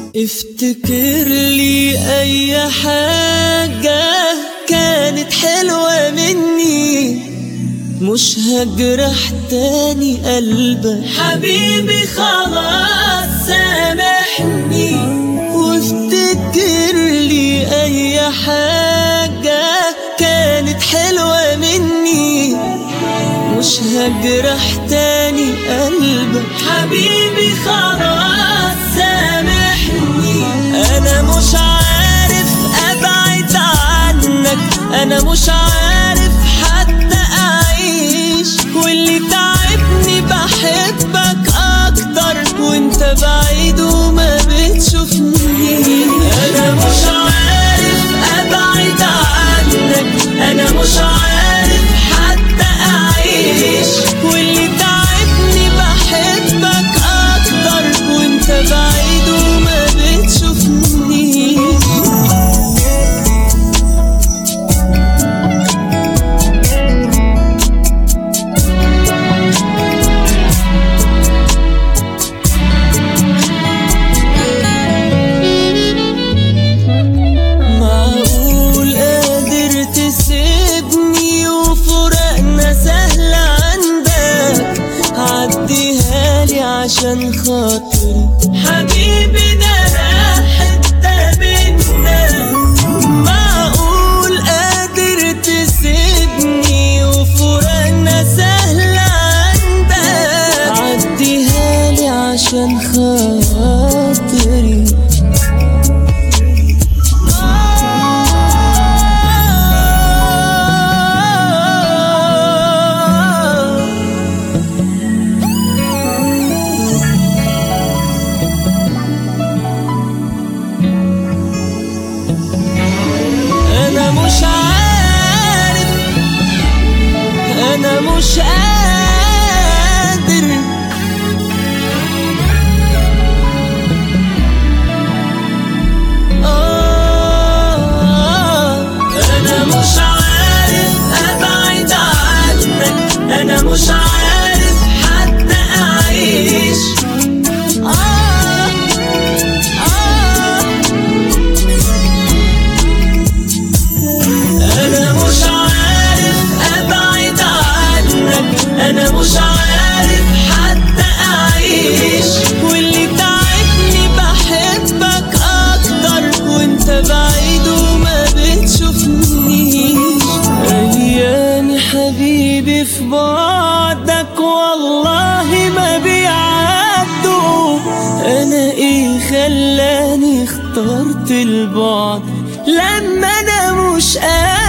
افتكر لي اي حاجة كانت حلوة مني مش هجرح تاني قلبك حبيبي خلاص سامحني وافتكر لي اي حاجة كانت حلوة مني مش هجرح تاني قلبك حبيبي خلاص سامحني انا مش عارف ابعد عنك انا مش عارف حتى اعيش واللي تعبني بحبك اكتر وانت بعيد وما بتشوفني انا مش عارف ابعد عنك انا مش عارف حتى اعيش واللي تعبني بحبك اكتر وانت بعيد وما بتشوفني معقول قادر تسيبني وفراقنا سهل عندك عديها لي عشان خاطري حبيبي ده أنا حتة منا معقول قادر تسيبني وفراقنا سهل عندك عديها لي عشان خاطري انا مش عارف انا مش قادر آه، انا مش عارف ابعد عنك انا مش عارف حتى اعيش آه آه انا مش عارف ابعد عنك انا مش عارف حتى اعيش واللي تعبني بحبك اكتر وانت بعيد وما بتشوفنيش ايامي حبيبي في بعدك والله ما بيعدوا انا ايه خلاني اخترت البعد لما انا مش قادر